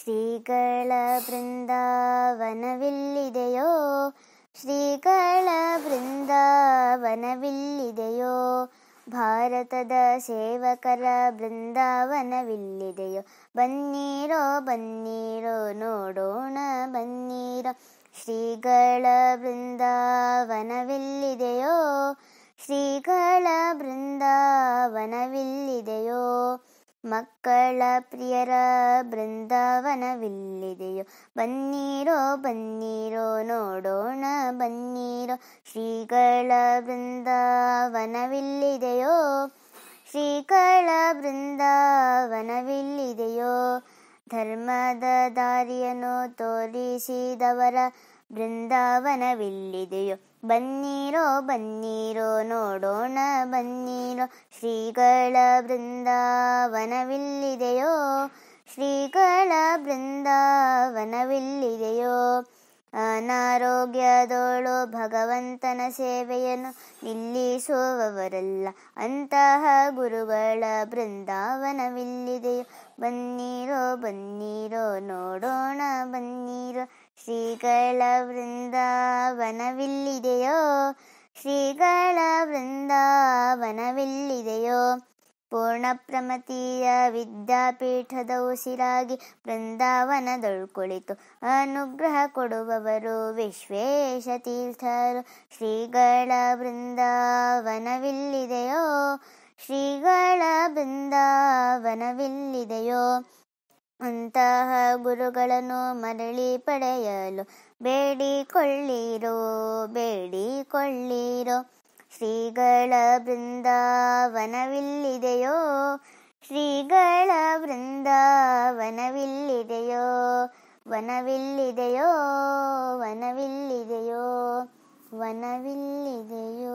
ಶ್ರೀಗಳ ಬೃಂದಾವನವಿಲ್ಲಿದೆಯೋ ಶ್ರೀಗಳ ಬೃಂದಾವನವಿಲ್ಲಿದೆಯೋ ಭಾರತದ ಸೇವಕರ ಬೃಂದಾವನವಿಲ್ಲಿದೆಯೋ ಬನ್ನೀರೋ ಬನ್ನೀರೋ ನೋಡೋಣ ಬನ್ನೀರೋ ಶ್ರೀಗಳ ಬೃಂದಾವನವಿಲ್ಲಿದೆಯೋ ಶ್ರೀಗಳ ಬೃಂದಾವನವಿಲ್ಲಿದೆಯೋ ಮಕ್ಕಳ ಪ್ರಿಯರ ಬೃಂದಾವನವಿಲ್ಲಿದೆಯೋ ಬನ್ನೀರೋ ಬನ್ನೀರೋ ನೋಡೋಣ ಬನ್ನೀರೋ ಶ್ರೀಗಳ ಬೃಂದಾವನವಿಲ್ಲಿದೆಯೋ ಶ್ರೀಗಳ ಬೃಂದಾವನವಿಲ್ಲಿದೆಯೋ ಧರ್ಮದ ದಾರಿಯನ್ನು ತೋರಿಸಿದವರ ಬೃಂದಾವನವಿಲ್ಲಿದೆಯೋ ಬನ್ನೀರೋ ಬನ್ನೀರೋ ನೋಡೋಣ ಬನ್ನೀರೋ ಶ್ರೀಗಳ ಬೃಂದಾವನವಿಲ್ಲಿದೆಯೋ ಶ್ರೀಗಳ ಬೃಂದಾವನವಿಲ್ಲಿದೆಯೋ ಅನಾರೋಗ್ಯದೋಳು ಭಗವಂತನ ಸೇವೆಯನ್ನು ನಿಲ್ಲಿಸುವವರಲ್ಲ ಅಂತಹ ಗುರುಗಳ ಬೃಂದಾವನವಿಲ್ಲಿದೆಯೋ ಬನ್ನೀರೋ ಬನ್ನೀರೋ ನೋಡೋಣ ಬನ್ನೀರೋ ಶ್ರೀಗಳ ಬೃಂದಾವನವಿಲ್ಲಿದೆಯೋ ಶ್ರೀಗಳ ಬೃಂದಾವನವಿಲ್ಲಿದೆಯೋ ಪೂರ್ಣ ಪ್ರಮತಿಯ ವಿದ್ಯಾಪೀಠದ ಉಸಿರಾಗಿ ಬೃಂದಾವನದೊಳ್ ಕುಳಿತು ಅನುಗ್ರಹ ಕೊಡುವವರು ವಿಶ್ವೇಶ ತೀರ್ಥರು ಶ್ರೀಗಳ ಬೃಂದಾವನವಿಲ್ಲಿದೆಯೋ ಶ್ರೀಗಳ ಬೃಂದಾವನವಿಲ್ಲಿದೆಯೋ ಅಂತಹ ಗುರುಗಳನ್ನು ಮರಳಿ ಪಡೆಯಲು ಬೇಡಿಕೊಳ್ಳಿರೋ ಬೇಡಿಕೊಳ್ಳಿರೋ ಶ್ರೀಗಳ ಬೃಂದಾವನವಿಲ್ಲಿದೆಯೋ ಶ್ರೀಗಳ ಬೃಂದಾವನವಿಲ್ಲಿದೆಯೋ ವನವಿಲ್ಲಿದೆಯೋ ವನವಿಲ್ಲಿದೆಯೋ ವನವಿಲ್ಲಿದೆಯೋ